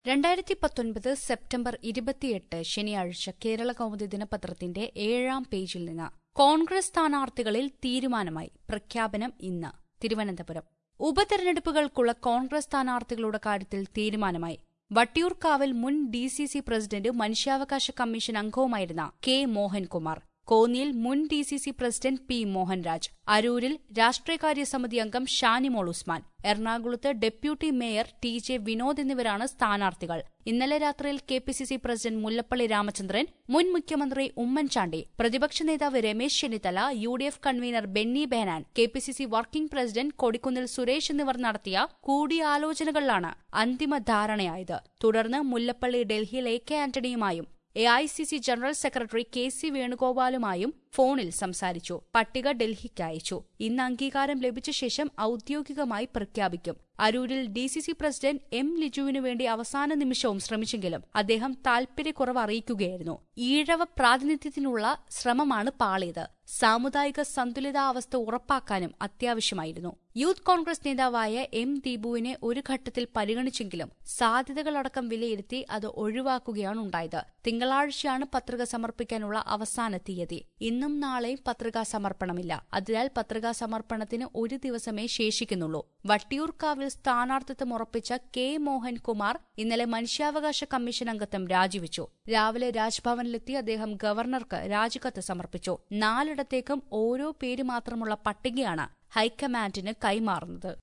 രണ്ടായിരത്തി പത്തൊൻപത് സെപ്റ്റംബർ ഇരുപത്തിയെട്ട് ശനിയാഴ്ച കേരള കൗമുദി ദിനപത്രത്തിന്റെ ഏഴാം പേജിൽ നിന്ന് കോൺഗ്രസ് സ്ഥാനാർത്ഥികളിൽ തീരുമാനമായി പ്രഖ്യാപനം ഇന്ന് തിരുവനന്തപുരം ഉപതെരഞ്ഞെടുപ്പുകൾക്കുള്ള കോൺഗ്രസ് സ്ഥാനാർത്ഥികളുടെ കാര്യത്തിൽ തീരുമാനമായി വട്ടിയൂർക്കാവിൽ മുൻ ഡി സി സി പ്രസിഡന്റ് മനുഷ്യാവകാശ കമ്മീഷൻ അംഗവുമായിരുന്ന കെ മോഹൻകുമാർ കോന്നിയിൽ മുൻ D C C president P Mohanraj അരൂരിൽ രാഷ്ട്രീയകാര്യ സമിതി അംഗം ഷാനിമോൾ ഉസ്മാൻ എറണാകുളത്ത് deputy mayor T J Vinod എന്നിവരാണ് സ്ഥാനാർത്ഥികൾ ഇന്നലെ രാത്രിയിൽ K P C C president Mullappally Ramachandran മുൻ മുഖ്യമന്ത്രി ഉമ്മൻചാണ്ടി പ്രതിപക്ഷ നേതാവ് Ramesh Chennithala U D F convenor Benny Behanan K P C C working president Kodikunnil Suresh എന്നിവർ നടത്തിയ കൂടിയാലോചനകളിലാണ് അന്തിമ ധാരണയായത് തുടർന്ന് മുല്ലപ്പള്ളി ഡൽഹിയിൽ എ കെ ആന്റണിയുമായും A I C C general secretary K C വേണുഗോപാലുമായും ഫോണിൽ സംസാരിച്ചു പട്ടിക ഡൽഹിക്ക് അയച്ചു ഇന്ന് അംഗീകാരം ലഭിച്ച ശേഷം ഔദ്യോഗികമായി പ്രഖ്യാപിക്കും അരൂരിൽ D C C president M ലിജുവിനു വേണ്ടി അവസാന നിമിഷവും ശ്രമിച്ചെങ്കിലും അദ്ദേഹം താൽപര്യക്കുറവ് അറിയിക്കുകയായിരുന്നു ഈഴവ പ്രാതിനിധ്യത്തിനുള്ള ശ്രമമാണ് പാളിയത് സാമുദായിക സന്തുലിതാവസ്ഥ ഉറപ്പാക്കാനും അത്യാവശ്യമായിരുന്നു യൂത്ത് കോൺഗ്രസ് നേതാവായ എം ദീപുവിനെ ഒരു ഘട്ടത്തിൽ പരിഗണിച്ചെങ്കിലും സാധ്യതകളടക്കം വിലയിരുത്തി അത് ഒഴിവാക്കുകയാണ് ഉണ്ടായത് തിങ്കളാഴ്ചയാണ് പത്രിക സമർപ്പിക്കാനുള്ള അവസാന തീയതി ഇന്നും നാളെയും പത്രികാ സമർപ്പണമില്ല അതിനാൽ പത്രികാ സമർപ്പണത്തിന് ഒരു ദിവസമേ ശേഷിക്കുന്നുള്ളൂ വട്ടിയൂർക്കാവിൽ സ്ഥാനാർത്ഥിത്വം ഉറപ്പിച്ച കെ മോഹൻകുമാർ ഇന്നലെ മനുഷ്യാവകാശ കമ്മീഷൻ അംഗത്വം രാജിവെച്ചു രാവിലെ രാജ്ഭവനിലെത്തി അദ്ദേഹം ഗവർണർക്ക് രാജിക്കത്ത് സമർപ്പിച്ചു നാലിടത്തേക്കും ഓരോ പേര് മാത്രമുള്ള പട്ടികയാണ് ഹൈക്കമാൻഡിന് കൈമാറുന്നത്